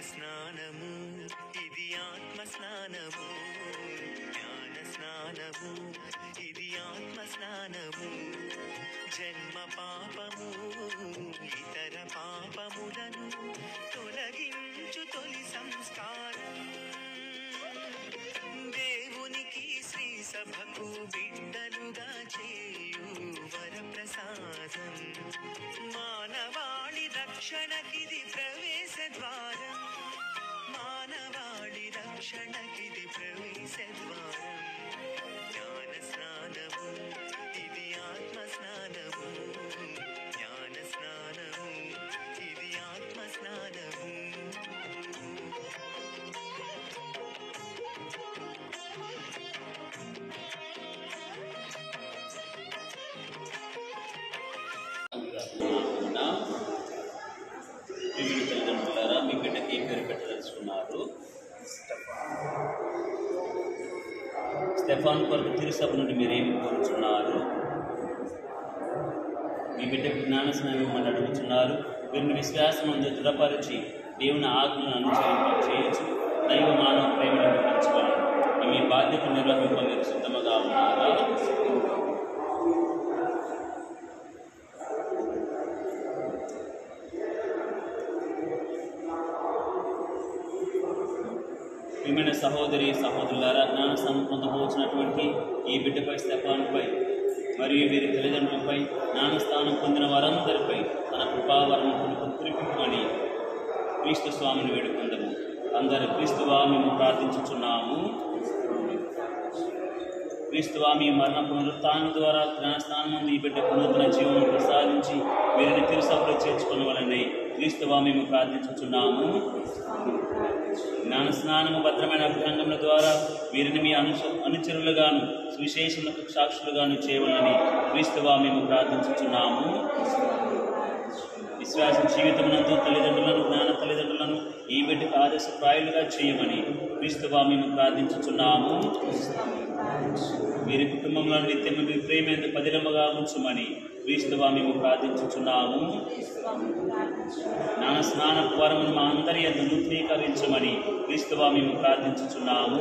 స్నానము ఇది ఆత్మ స్నానము జ్ఞాన స్నానము ఇది ఆత్మ స్నానము జన్మ పాపము ఇతర పాపములను తొలగించు తొలి సంస్కారం దేవునికి శ్రీ సభకు బిడ్డలుగా చేయు వరప్రసాదం మానవాళి రక్షణకిది ప్రవేశ ద్వారం మానవాళి రక్షణకిది ప్రవేశ ద్వారం జ్ఞాన స్నానము ఇది ఆత్మ స్నానము జ్ఞాన స్నానము ఇది ఆత్మ స్నానము నా ప్రియమైన తల్లిదండ్రులారా మీ బిడ్డకి ఏ పేరు పెట్టదలుచుకున్నారు స్టెఫాన్ కొరకు తిరుసభ నుండి మీరు ఏమి కోరుచున్నారు మీ బిడ్డకు జ్ఞాన స్నానం ఇవ్వమని అడుగుతున్నారు వీరిని విశ్వాసం అందు దృఢపరిచి దేవుని ఆజ్ఞను అనుసరింప చేయొచ్చు దైవ మానవ ప్రేమను పెంచుకొని మీ బాధ్యత నిర్వహింప మీరు సిద్ధముగా ఉన్నారా ప్రియమైన సహోదరి సహోదరులారా జ్ఞానస్నానం పొందబోచినటువంటి ఈ బిడ్డపై స్తెఫానుపై మరియు వీరి తల్లిదండ్రులపై జ్ఞానస్థానం పొందిన వారందరిపై తన కృపావరం కురిపింపమని క్రీస్తు స్వామిని వేడుకుందము అందరు క్రీస్తువా మేము ప్రార్థించుచున్నాము క్రీస్తువా మీ మరణ పునరుత్థానం ద్వారా జ్ఞానస్థానం నుండి ఈ బిడ్డకు నూతన జీవనం ప్రసాదించి వీరిని తిరుసభలో చేర్చుకునవలని క్రీస్తువా మేము ప్రార్థించుచున్నాము జ్ఞాన స్నానము భద్రమైన అభ్యంగముల ద్వారా వీరిని మీ అను అనుచరులుగాను సువిశేషములకు సాక్షులుగాను చేయవలని క్రీస్తువా మేము ప్రార్థించుచున్నాము విశ్వాస జీవితమునందు తల్లిదండ్రులను జ్ఞాన తల్లిదండ్రులను ఈ బిడ్డకు ఆదర్శప్రాయులుగా చేయమని క్రీస్తువా మేము ప్రార్థించుచున్నాము వీరి కుటుంబంలో నిత్యము మీ ప్రేమేందు పదిలముగా ఉంచుమని క్రీస్తువా మేము ప్రార్థించుచున్నాము జ్ఞాన స్నాన వరమును మా అందరి యందు నూతనీకరించమని క్రీస్తువా మేము ప్రార్థించుచున్నాము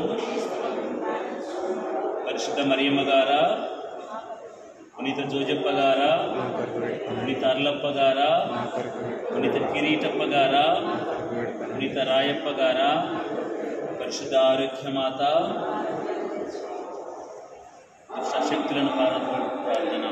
పరిశుద్ధ మరియమ్మ గారా పునీత జోజప్ప గారా పునీత అర్లప్ప గారా పునీత కిరీటప్ప గారా పునీత రాయప్ప గారా పరిశుద్ధ ఆరోగ్యమాత సశక్తులను పారద్రోడు ప్రార్థన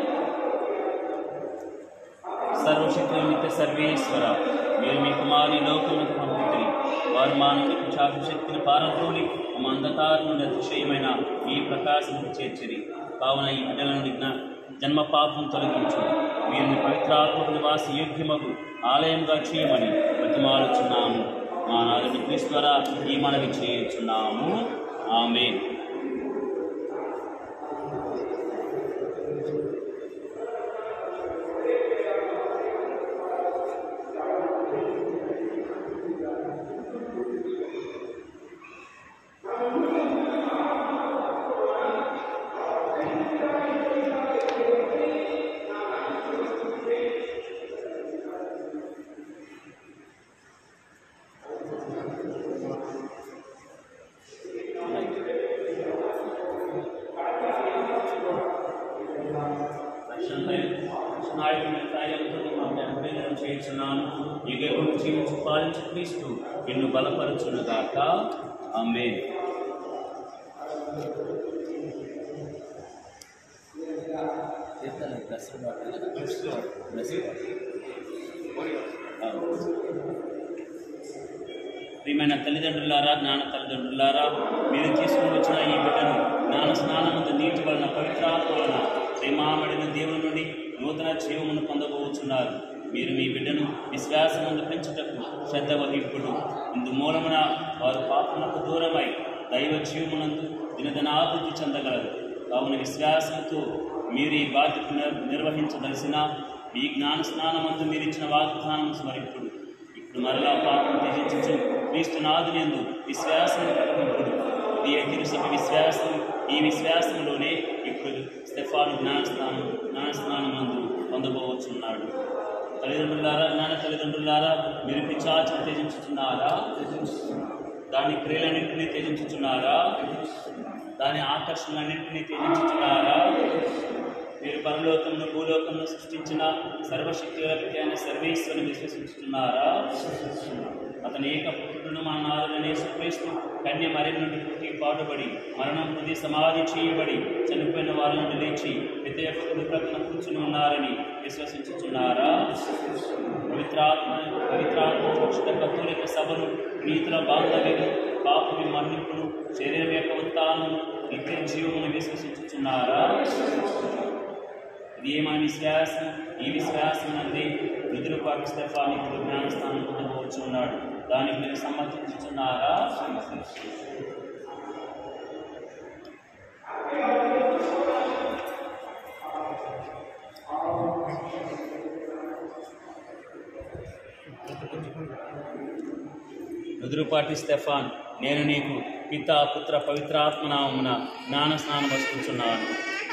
సర్వశక్తుల నిత్య సర్వేశ్వర మీరు మీ కుమారి లోకములకు పంపితిరి వారు మానవులకు చాటు శక్తిని పారద్రోలి మా అంధకారం నుండి అతిశయమైన ఈ ప్రకాశం చేర్చిరి కావున ఈ బిడ్డల నుండి జ్ఞా- జన్మ పాపం తొలగించు వీరిని పవిత్రాత్మక నివాస యోగ్యమగు ఆలయంగా చేయమని ప్రతిమాలుచున్నాము మా నాదుని క్రీస్తు ద్వారా ఈ మనవి చేయుచున్నాము ఆమె చేస్తున్నాను యుగం జీవించి పాలించు క్రీస్తు నిన్ను బలపరచునుగాక ఆమె ప్రియమైన తల్లిదండ్రులారా జ్ఞాన తల్లిదండ్రులారా మీరు తీసుకుని వచ్చిన ఈ బిడ్డను జ్ఞాన స్నానముందు నీటి వలన పవిత్రాత్మ వలన ప్రేమామడిన దేవుని నుండి నూతన జీవమును పొందబోచున్నారు మీరు మీ బిడ్డను విశ్వాసముందు పెంచుటకు శ్రద్ధ వహింపుడు ఇందు మూలమున వారు పాపములకు దూరమై దైవ జీవమునందు దినదినాభివృద్ధి చెందగలరు కావున విశ్వాసంతో మీరు ఈ బాధ్యత నిర్- నిర్వహించదలసిన ఈ జ్ఞాన స్నానమందు మీరు ఇచ్చిన వాగ్దానం స్మరింపుడు ఇప్పుడు మరలా పాపం త్యజించు క్రీస్తు నాదునందు విశ్వాసం ప్రకటింపుడు ఇది తిరుసభ విశ్వాసం ఈ విశ్వాసంలోనే ఇప్పుడు స్టెఫాను జ్ఞానస్నానం జ్ఞానస్నానం నందు పొందబోచున్నాడు తల్లిదండ్రులారా జ్ఞాన తల్లిదండ్రులారా మీరు పిచ్చాచు త్యజించుతున్నారా దాని క్రియలన్నింటినీ త్యజించుతున్నారా దాని ఆకర్షణలన్నింటినీ త్యజించుతున్నారా మీరు పరలోకమును భూలోకమును సృష్టించిన సర్వశక్తుల అయిన సర్వేశ్వరుని విశ్వసించుతున్నారా అతని ఏక పుత్రుడును మన నాథుడైన యేసుక్రీస్తు కన్య మరి నుండి పుట్టి పాటుబడి మరణం పొంది సమాధి చేయబడి చనిపోయిన వారి నుండి లేచి ప్రతి ఒక్క కుడి ప్రక్కన కూర్చుని ఉన్నారని విశ్వసించుచున్నారా పవిత్రాత్మ పవిత్రాత్మ రక్షిత కత్తోలిక సభను నీతుల బాంధవ్యము పాపమి మన్నింపును శరీరం యొక్క ఉత్తానము నిత్య జీవమును విశ్వసించుచున్నారా ఇది ఏమా విశ్వాసం ఈ విశ్వాసం అందే నిధులు పాకిస్తఫానికి జ్ఞానస్థానం పొందవచ్చు ఉన్నాడు దానికి మీరు సమ్మతించుతున్నారా ఎదురుపాటి స్టెఫాన్ నేను నీకు పితా పుత్ర పవిత్రాత్మనామమున జ్ఞాన స్నానం వస్తున్నాను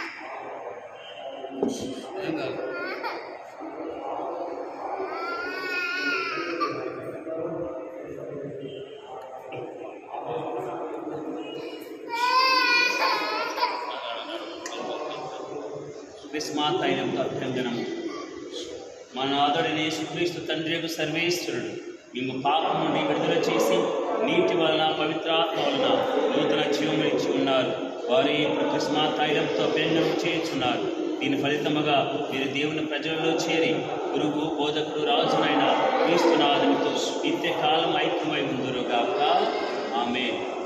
విస్మాత్ తైలంతో అభ్యంజనము మన నాథుడైన యేసుక్రీస్తు తండ్రి యొక్క సర్వేశ్వరుడు మేము పాపం నుండి విడుదల చేసి నీటి వలన పవిత్రాత్మ వలన నూతన జీవము ఇచ్చి ఉన్నారు వారు ఇప్పుడు కృష్ణా తైలంతో అభ్యంజనం చేయుచున్నారు దీని ఫలితముగా మీరు దేవుని ప్రజలలో చేరి గురువు బోధకుడు రాజునైన క్రీస్తునాథునితో నిత్యకాలం ఐక్యమై ఉందురుగాక ఆమె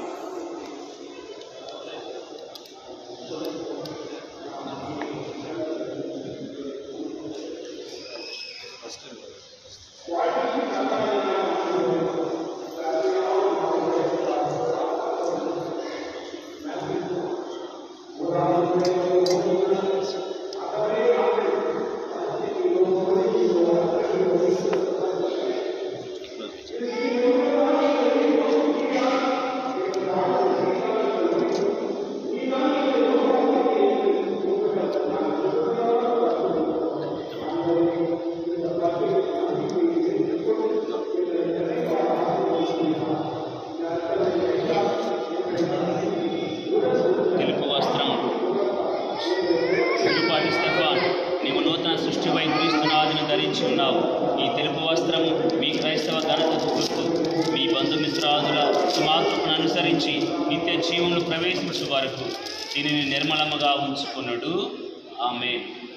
తెలుపు వస్త్రం తెలుపాటి స్టెఫాన్ నీవు నూతన సృష్టిపై క్రీస్తునాథుని ధరించి ఉన్నావు ఈ తెలుపు వస్త్రము మీ క్రైస్తవ ఘనతకు గుర్తు మీ బంధుమిత్రాదుల సుమాత్రను అనుసరించి నిత్య జీవములు ప్రవేశించు వరకు దీనిని నిర్మలముగా ఉంచుకున్నాడు ఆమె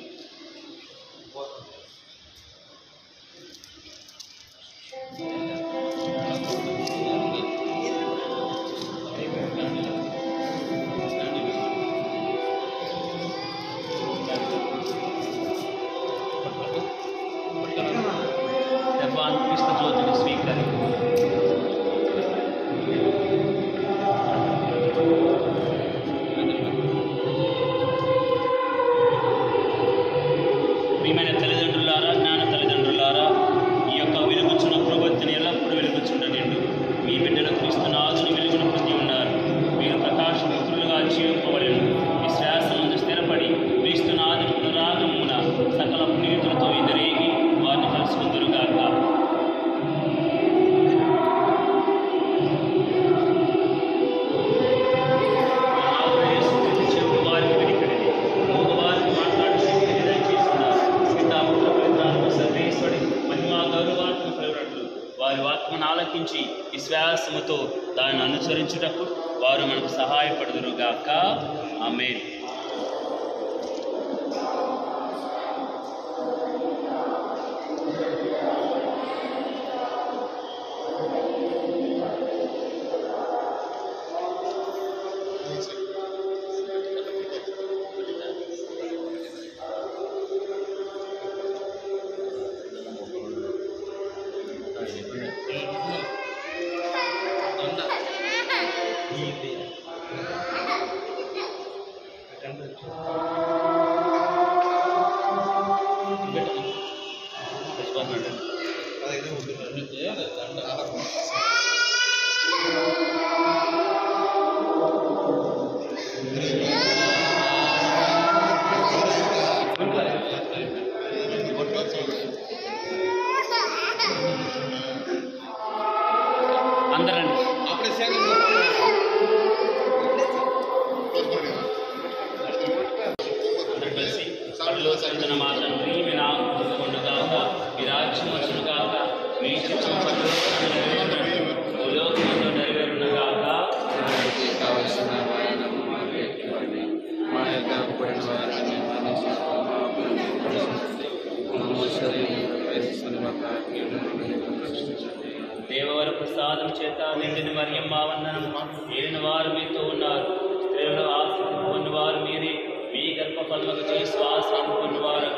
స్టెఫాన్ క్రీస్తు జ్యోతిని స్వీకరి ప్రియమైన తల్లిదండ్రులారా జ్ఞాన తల్లిదండ్రులారా ఈ యొక్క వెలుగుచున్న ప్రవృత్తిని ఎల్లప్పుడూ వెలుగుచుండనిండు మీ బిడ్డలు క్రీస్తునాథుని వెలుగును పొంది ఉన్నారు మీరు ప్రకాశపుత్రులుగా జీవింపబడిన విశ్వాసమందు స్థిరపడి క్రీస్తునాథుని పునరాగమున సకల పునీతులతో ఎదురేగి వారిని కలుసుకుందరుగాక వారి వాక్యను ఆలకించి విశ్వాసముతో దానిని అనుసరించుటకు వారు మనకు సహాయపడుదురుగాక ఆమె అందరండి అప్పుడే సేకరణ అందరూ కలిసి కళ్ళు సరిదిన మా తండ్రి మీ నామం పొందుకొండుగాక మీ రాజ్యం వచ్చునుగాక మీ చిత్తం పరలోకమందు నెరవేరునట్లు భూలోకమందు నెరవేరునుగాక కావలసిన వాయనము మాకు ఇవ్వండి మా యొక్క అప్పుడైన వారిని దేవవర ప్రసాదం చేత నిండిన మరియమ్మ వందనమ్మ ఏలిన వారు మీతో ఉన్నారు స్త్రీలలో ఆశ్రమం పొందివారు మీరే మీ గర్భ ఫలముకు చేసి ఆశ్రమం పొందివారు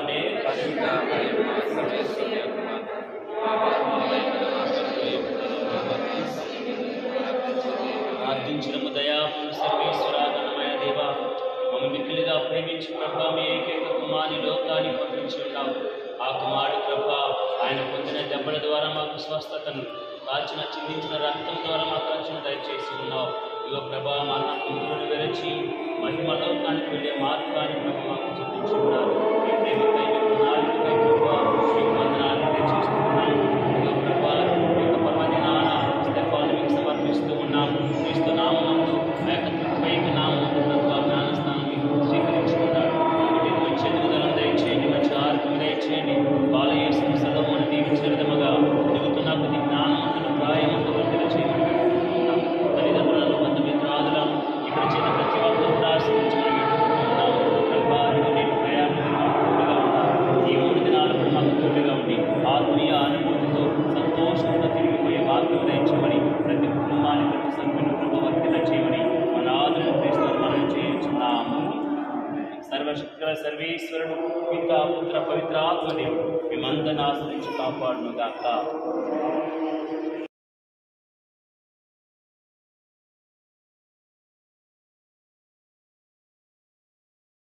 ప్రార్థించడము దయాపుడు సర్వేశ్వరాధనమైన దేవ మమ్మ మిక్కిలిగా ప్రేమించి ప్రభా మీ ఏకైక కుమారి లోకాన్ని పంపించి ఉన్నావు ఆ కుమారుడు ప్రభా ఆయన పొందిన దెబ్బల ద్వారా మాకు స్వస్థతను కాల్చిన చిందించిన రక్తం ద్వారా మాకు రక్షణ దయచేసి ఉన్నావు ఇగో ప్రభా మరణ కుంగులను వెరచి మహిమ లోకానికి వెళ్ళే మార్గాన్ని ప్రభు మాకు చూపించి ఉన్నారు మీ ప్రేమకై మీ ప్రణాళికపై ప్రభా మీకు వందనాలు తెలియజేస్తున్నాం ఇగో ప్రభా ఈ యొక్క పర్వదినాన స్తెఫాను మీకు సమర్పిస్తూ ఉన్నాం క్రీస్తు నామమందు ఆ యొక్క త్రిత్వైక నామమందు ప్రభు ఆ జ్ఞానస్నానం మీకు స్వీకరించుకున్నాడు కాబట్టి మంచి ఎదుగుదలను దయచేయండి మంచి ఆరోగ్యం దయచేయండి బాలయేసు సదమును దీవించిన విధముగా ఎదుగుతున్న కొద్ది జ్ఞానమంతులు ప్రాయమందు వర్తిల చేయమని వేడుకుంటున్నాం తల్లిదండ్రులను బంధుమిత్రాదులను ఇక్కడ చేత ప్రతి ఒక్కరూ కూడా ఆశ్రయించమని వేడుకుంటున్నాం ప్రభా ఇదిగో నేను ప్రయాణం మాకు తోడుగా ఉన్నాను ఈ మూడు దినాలు కూడా మాకు తోడుగా ఉండి ఆత్మీయ అనుభూతితో సంతోషంతో తిరిగిపోయే భాగ్యం దయచేయమని ప్రతి కుటుంబాన్ని ప్రతి సభ్యుని ప్రభు వర్తిల చేయమని మన ఆదరణ క్రీస్తు మనం చేయించున్నాము సర్వశక్తుల సర్వేశ్వరుడు పిత పుత్ర పవిత్రాత్మ దేవుడు మిమ్మందరిని ఆశ్రయించి కాపాడును గాక